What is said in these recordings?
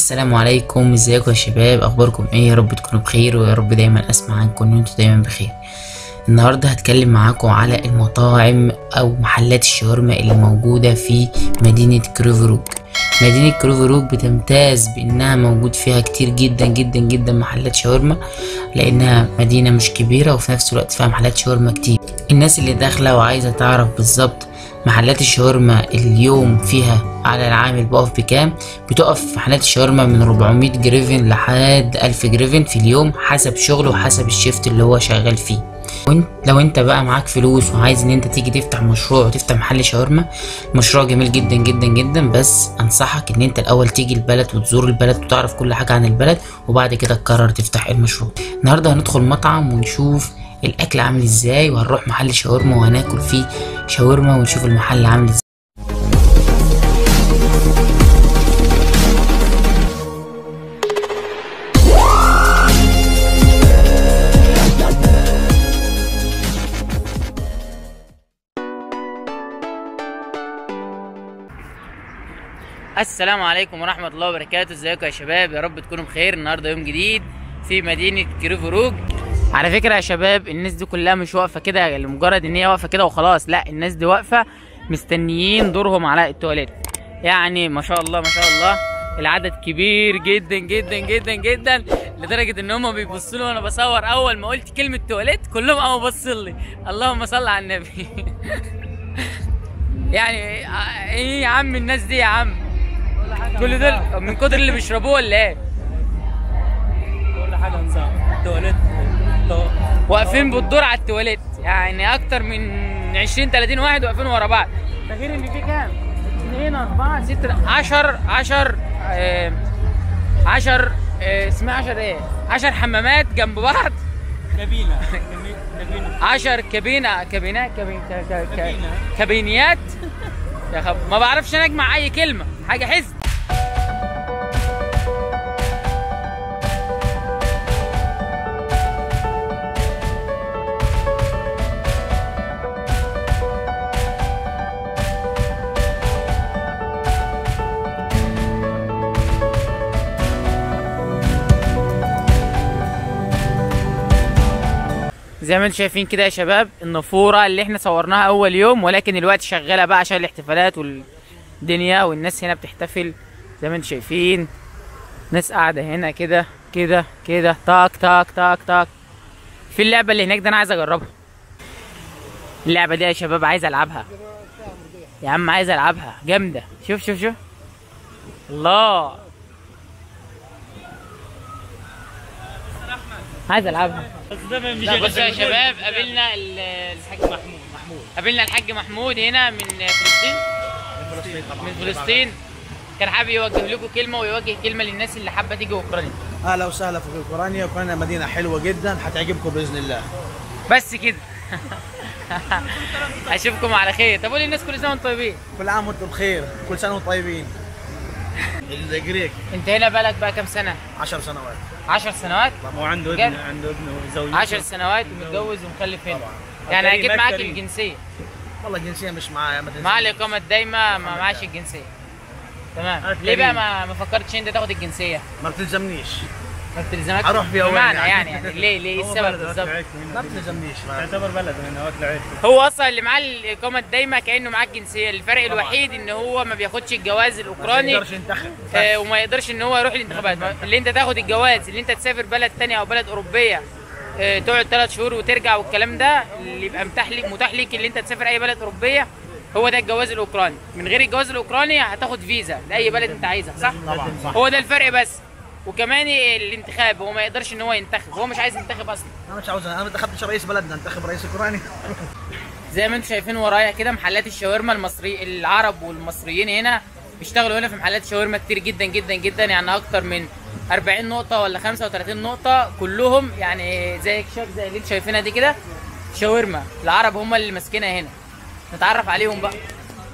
السلام عليكم ازيكم يا شباب اخباركم ايه يا رب تكونوا بخير ويا رب دايما اسمع عنكم ان انتوا دايما بخير النهارده هتكلم معاكم على المطاعم او محلات الشاورما اللي موجوده في مدينه كروفروك مدينة كروفروك بتمتاز بانها موجود فيها كتير جدا جدا جدا محلات شاورما لانها مدينة مش كبيرة وفي نفس الوقت فيها محلات شاورما كتير الناس اللي داخلة وعايزة تعرف بالظبط محلات الشاورما اليوم فيها على العامل بقف بكام بتقف محلات الشاورما من 400 جريفن لحد 1000 جريفن في اليوم حسب شغله وحسب الشيفت اللي هو شغال فيه وانت لو انت بقى معاك فلوس وعايز ان انت تيجي تفتح مشروع وتفتح محل شاورما مشروع جميل جدا جدا جدا بس انصحك ان انت الاول تيجي البلد وتزور البلد وتعرف كل حاجه عن البلد وبعد كده تقرر تفتح المشروع النهارده هندخل مطعم ونشوف الاكل عامل ازاي وهنروح محل شاورما وهناكل فيه شاورما ونشوف المحل عامل ازاي السلام عليكم ورحمة الله وبركاته ازيكم يا شباب يا رب تكونوا بخير النهارده يوم جديد في مدينة كريفروج على فكرة يا شباب الناس دي كلها مش واقفة كده لمجرد ان هي واقفة كده وخلاص لا الناس دي واقفة مستنيين دورهم على التواليت يعني ما شاء الله ما شاء الله العدد كبير جدا جدا جدا جدا لدرجة ان هم بيبصوا لي وانا بصور اول ما قلت كلمة تواليت كلهم قاموا باصين لي اللهم صل على النبي يعني ايه يا عم الناس دي يا عم كل دول من كتر اللي بيشربوه ولا ايه؟ كل حاجه نظام التواليت الطو- واقفين بالدور على التواليت يعني اكتر من 20 30 واحد واقفين ورا بعض ده غير ان في كام؟ 2 4 6 10 10 10 اسمها 10 ايه؟ 10 حمامات جنب بعض كابينه كابينه 10 كابينة كابينات كابين ك- ك- ك- كابينة. كابينيات يا خب ما بعرفش انا اجمع اي كلمة حاجة حزن زي ما انتم شايفين كده يا شباب النافوره اللي احنا صورناها اول يوم ولكن الوقت شغاله بقى عشان الاحتفالات والدنيا والناس هنا بتحتفل زي ما انتم شايفين ناس قاعده هنا كده كده كده تاك تاك تاك تاك في اللعبه اللي هناك ده انا عايز اجربها اللعبه دي يا شباب عايز العبها يا عم عايز العبها جامده شوف شوف شوف الله عايز العبها بس ده ما مش لا بص يا شباب قابلنا ال- الحاج محمود محمود قابلنا الحاج محمود هنا من فلسطين فلسطين طبعا من فلسطين كان حابب يوجه لكم كلمه ويوجه كلمه للناس اللي حابه تيجي اوكرانيا اهلا وسهلا في اوكرانيا اوكرانيا مدينه حلوه جدا حتعجبكم باذن الله بس كده اشوفكم على خير طب قولي الناس كل سنه وانتم طيبين كل عام وانتم بخير كل سنه وانتم طيبين الجريك انت هنا بالك بقى كام سنه 10 سنوات 10 سنوات هو عنده جد؟ ابن عنده ابن وزوجته 10 سنوات ومتجوز ومخلف هنا طبعا. يعني كريم اكيد معاك كريم. الجنسيه والله الجنسيه مش معايا ما تنسى. مع الاقامه الدايمه ما معاش الجنسيه تمام آه، ليه بقى كريم. ما ما فكرتش انت تاخد الجنسيه ما بتلزمنيش ما بتلزمكش هروح فيها وين بمعنى يعني؟ يعني ليه ليه ايه هو السبب بلد بالظبط أكل عيش ما هنا. بتلزمنيش ما. تعتبر بلد هنا اكل عيش هو اصلا اللي معاه الاقامه الدايمه كانه معاه الجنسيه الفرق الوحيد ان هو ما بياخدش الجواز ما الاوكراني يقدرش ينتخب آه وما يقدرش ان هو يروح الانتخابات ما- اللي انت تاخد الجواز اللي انت تسافر بلد تانية او بلد اوروبيه آه تقعد ثلاث شهور وترجع والكلام ده اللي يبقى متاح ليك متاح ليك اللي انت تسافر اي بلد اوروبيه هو ده الجواز الاوكراني من غير الجواز الاوكراني هتاخد فيزا لاي بلد انت عايزها صح طبعا صح هو ده الفرق بس وكمان الانتخاب هو ما يقدرش ان هو ينتخب هو مش عايز ينتخب اصلا انا مش عاوز انا ما انتخبتش رئيس بلدنا انتخب رئيس اوكراني زي ما انتم شايفين ورايا كده محلات الشاورما المصري العرب والمصريين هنا بيشتغلوا هنا في محلات شاورما كتير جدا جدا جدا يعني اكتر من 40 نقطة ولا 35 نقطة كلهم يعني زي شاف زي اللي انتم شايفينها دي كده شاورما العرب هم اللي ماسكينها هنا نتعرف عليهم بقى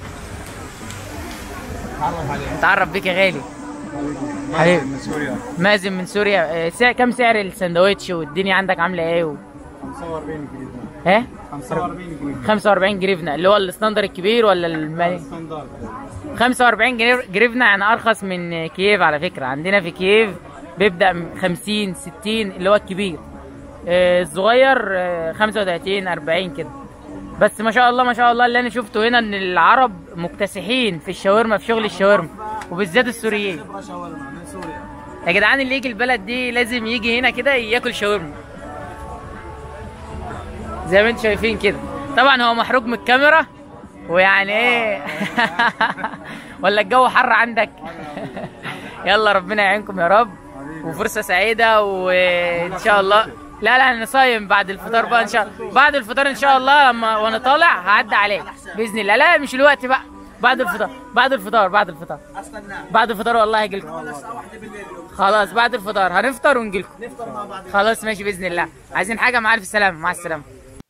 نتعرف بيك يا غالي حبيبي من سوريا مازن من سوريا اه، سعر كم سعر السندوتش والدنيا عندك عاملة ايه و... 45 جنيه ها 45 جنيه 45 جريفنا اللي هو الستاندر الكبير ولا المالي ستاندرد 45 جنيه جريفنا يعني ارخص من كييف على فكره عندنا في كييف بيبدا من 50 60 اللي هو الكبير آه، الصغير آه، 35 40 كده بس ما شاء الله ما شاء الله اللي انا شفته هنا ان العرب مكتسحين في الشاورما في شغل الشاورما وبالذات السوريين شاورما من سوريا يا جدعان اللي يجي البلد دي لازم يجي هنا كده ياكل شاورما زي ما انتم شايفين كده طبعا هو محروق من الكاميرا ويعني ايه ولا الجو حر عندك يلا ربنا يعينكم يا رب وفرصه سعيده وان شاء الله لا لا انا صايم بعد الفطار بقى ان شاء الله بعد الفطار ان شاء الله لما وانا طالع هعدي عليك باذن الله لا مش الوقت بقى بعد الفطار بعد الفطار بعد الفطار استنى بعد الفطار والله هجي لكم الساعه 1 بالليل اليوم خلاص بعد الفطار هنفطر ونجي لكم نفطر مع بعض خلاص ماشي باذن الله عايزين حاجه مع الف سلامه مع السلامه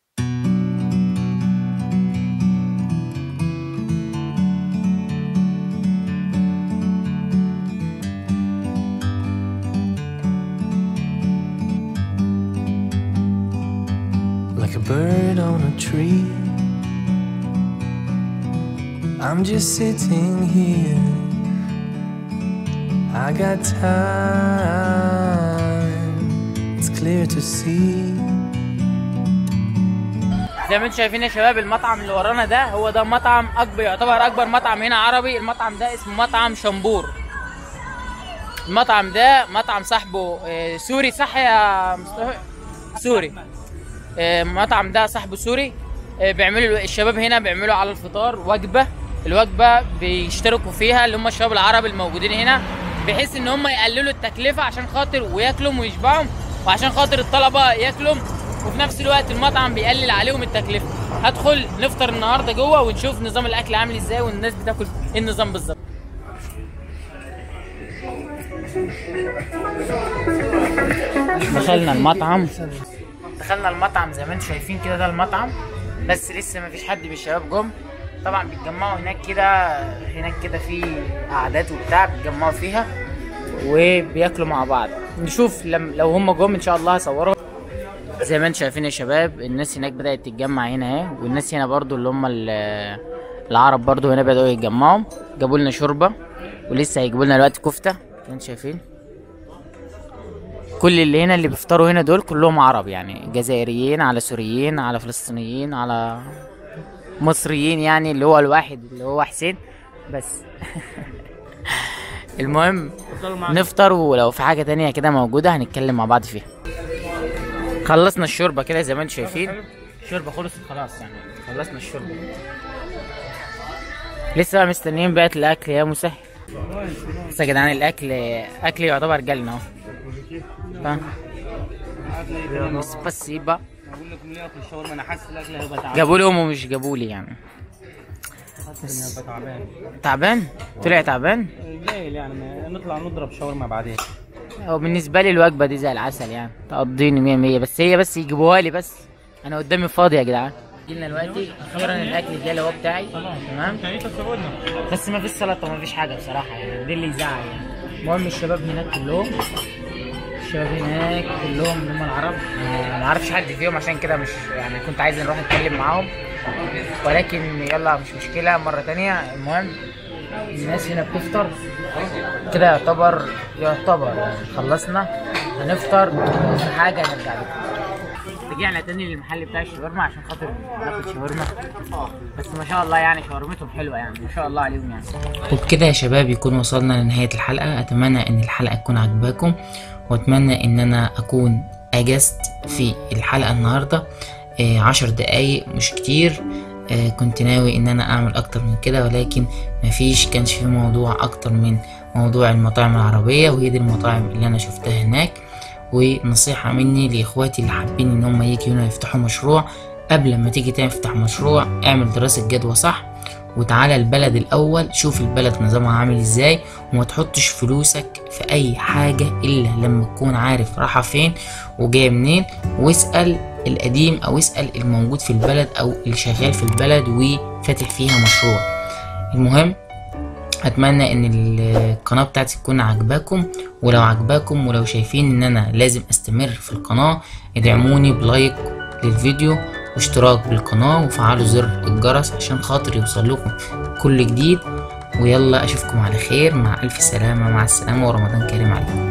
like a bird on a tree. I'm just sitting here. I got time, it's clear to see. زي ما انتم شايفين يا شباب المطعم اللي ورانا ده هو ده مطعم اكبر يعتبر اكبر مطعم هنا عربي المطعم ده اسمه مطعم شمبور المطعم ده مطعم صاحبه آه، سوري صح يا مصطفى سوري آه، المطعم ده صاحبه سوري آه، بيعملوا الشباب هنا بيعملوا على الفطار وجبه الوجبه بيشتركوا فيها اللي هم الشباب العرب الموجودين هنا بحيث ان هم يقللوا التكلفه عشان خاطر وياكلوا ويشبعوا وعشان خاطر الطلبه ياكلوا وفي نفس الوقت المطعم بيقلل عليهم التكلفه هدخل نفطر النهارده جوه ونشوف نظام الاكل عامل ازاي والناس بتاكل ايه النظام بالظبط دخلنا المطعم دخلنا المطعم زي ما انتم شايفين كده ده المطعم بس لسه ما فيش حد من الشباب جم طبعا بيتجمعوا هناك كده هناك كده في قعدات وبتاع بيتجمعوا فيها وبياكلوا مع بعض نشوف لم لو هم جم ان شاء الله هصورهم زي ما انتم شايفين يا شباب الناس هناك بدأت تتجمع هنا اهي والناس هنا برضو اللي هم ال- العرب برضو هنا بدأوا يتجمعوا جابوا لنا شوربة ولسه هيجيبوا لنا دلوقتي كفتة زي ما انتم شايفين كل اللي هنا اللي بيفطروا هنا دول كلهم عرب يعني جزائريين على سوريين على فلسطينيين على مصريين يعني اللي هو الواحد اللي هو حسين بس المهم نفطر ولو في حاجة تانية كده موجودة هنتكلم مع بعض فيها خلصنا الشوربة كده زي ما انتم شايفين الشوربة خلصت خلاص يعني خلصنا الشوربة لسه بقى مستنيين بقى الأكل يا مسهل بس يا جدعان الأكل أكل يعتبر جالنا أهو ها؟ سباسيبا بقول لكم ليه اكل الشاورما انا حاسس الاكل هيبقى تعبان جابوا لي امه مش جابوا لي يعني حاسس اني هيبقى تعبان تعبان طلع تعبان قليل يعني ما- نطلع نضرب شاورما بعدين هو بالنسبه لي الوجبه دي زي العسل يعني تقضيني مية مية بس هي بس يجيبوها لي بس انا قدامي فاضي يا جدعان جينا دلوقتي اخيرا الاكل جالي هو بتاعي تمام كيف السعودنا بس ما فيش سلطه ما فيش حاجه بصراحه يعني ده اللي يزعل يعني المهم الشباب هناك كلهم الشباب هناك كلهم اللي هم العرب آه، ما اعرفش حد فيهم عشان كده مش يعني كنت عايز نروح نتكلم معاهم ولكن يلا مش مشكله مره تانية المهم الناس هنا بتفطر كده يعتبر يعتبر يعني خلصنا هنفطر في حاجه نرجع لكم رجعنا تاني للمحل بتاع الشاورما عشان خاطر ناكل شاورما بس ما شاء الله يعني شاورمتهم حلوه يعني ما شاء الله عليهم يعني وبكده يا شباب يكون وصلنا لنهايه الحلقه اتمنى ان الحلقه تكون عجباكم واتمنى ان انا اكون اجزت في الحلقه النهارده آه، عشر دقايق مش كتير آه، كنت ناوي ان انا اعمل اكتر من كده ولكن مفيش كانش في موضوع اكتر من موضوع المطاعم العربيه وهي دي المطاعم اللي انا شفتها هناك ونصيحة مني لإخواتي اللي حابين إن هم يجوا هنا يفتحوا مشروع قبل ما تيجي تفتح مشروع اعمل دراسة جدوى صح وتعالى البلد الأول شوف البلد نظامها عامل إزاي وما تحطش فلوسك في أي حاجة إلا لما تكون عارف رايحة فين وجاية منين واسأل القديم أو اسأل الموجود في البلد أو اللي شغال في البلد وفاتح فيها مشروع المهم اتمنى ان القناه بتاعتي تكون عجباكم ولو عجباكم ولو شايفين ان انا لازم استمر في القناه ادعموني بلايك للفيديو واشتراك بالقناه وفعلوا زر الجرس عشان خاطر يوصل لكم كل جديد ويلا اشوفكم على خير مع الف سلامة مع السلامة ورمضان كريم عليكم